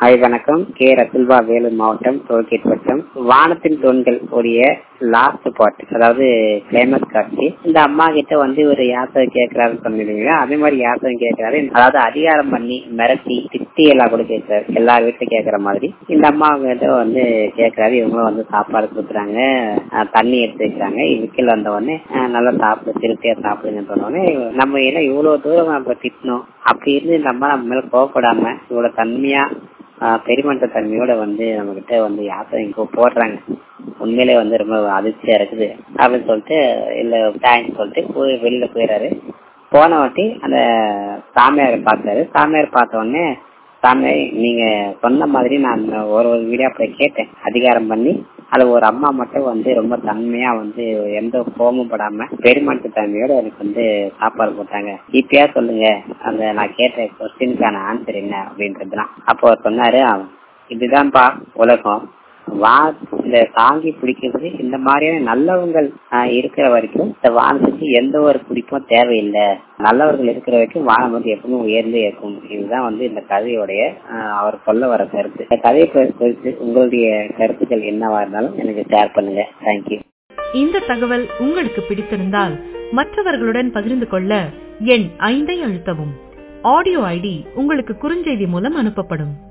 hi வணக்கம் K ரத்துல்வா Vellore மாவட்டம் tollgate வட்டம் வானத்தின் தூண்கள் உடைய லாஸ்ட் பாட் அதாவது கிளைமேக்ஸ் காட்சி இந்த அம்மா கிட்ட வந்து ஒரு யாசகம் கேட்கிறாருன்னு சொன்னீங்க அதே மாதிரி யாசகம் கேட்கிறாரு அதாவது அதிகாரம் பண்ணி மிரட்டி திட்டி எல்லாம் கூட கேட்கிறாரு எல்லா வீட்டுல கேட்கற மாதிரி இந்த அம்மா கிட்ட வந்து கேட்கிறாரு இவங்களும் வந்து சாப்பாடு கொடுக்குறாங்க அஹ் தண்ணி எடுத்து வைக்கிறாங்க இதுக்கில் வந்த உடனே அஹ் நல்லா சாப்பிடு திருப்தியா சாப்பிடுங்கன்னு சொன்ன உடனே நம்ம என்ன இவ்வளவு தூரம் நம்ம திட்டணும் அப்படி இருந்து இந்த அம்மா நம்ம மேல கோவப்படாம இவ்வளவு தன்மையா ஆஹ் பெருமன்ற தன்மையோட வந்து நம்ம கிட்ட வந்து யாசகம் இங்க போடுறாங்க உண்மையிலே வந்து ரொம்ப அதிர்ச்சியா இருக்குது அப்படின்னு சொல்லிட்டு இல்ல தேங்க்ஸ் சொல்லிட்டு போய் வெளியில போயிடுறாரு போன வாட்டி அந்த சாமியாரை பார்த்தாரு சாமியார் பார்த்த உடனே சாமியார் நீங்க சொன்ன மாதிரி நான் ஒரு ஒரு வீடியோ அப்படி கேட்டேன் அதிகாரம் பண்ணி அதுல ஒரு அம்மா மட்டும் வந்து ரொம்ப தன்மையா வந்து எந்த கோபமும் படாம பெருமாட்டு தன்மையோட எனக்கு வந்து சாப்பாடு போட்டாங்க இப்பயா சொல்லுங்க அந்த நான் கேட்ட கொஸ்டினுக்கான ஆன்சர் என்ன அப்படின்றதுலாம் அப்போ அவர் சொன்னாரு இதுதான்ப்பா உலகம் வா இந்த தாங்கி பிடிக்கிறது இந்த மாதிரியான நல்லவங்கள் இருக்கிற வரைக்கும் இந்த வானத்துக்கு எந்த ஒரு பிடிப்பும் தேவையில்லை நல்லவர்கள் இருக்கிற வரைக்கும் வானம் வந்து எப்பவுமே உயர்ந்து இருக்கும் இதுதான் வந்து இந்த கதையோடைய அவர் சொல்ல வர கருத்து இந்த கதையை குறித்து உங்களுடைய கருத்துக்கள் என்னவா இருந்தாலும் எனக்கு ஷேர் பண்ணுங்க தேங்க்யூ இந்த தகவல் உங்களுக்கு பிடித்திருந்தால் மற்றவர்களுடன் பகிர்ந்து கொள்ள எண் ஐந்தை அழுத்தவும் ஆடியோ ஐடி உங்களுக்கு குறுஞ்செய்தி மூலம் அனுப்பப்படும்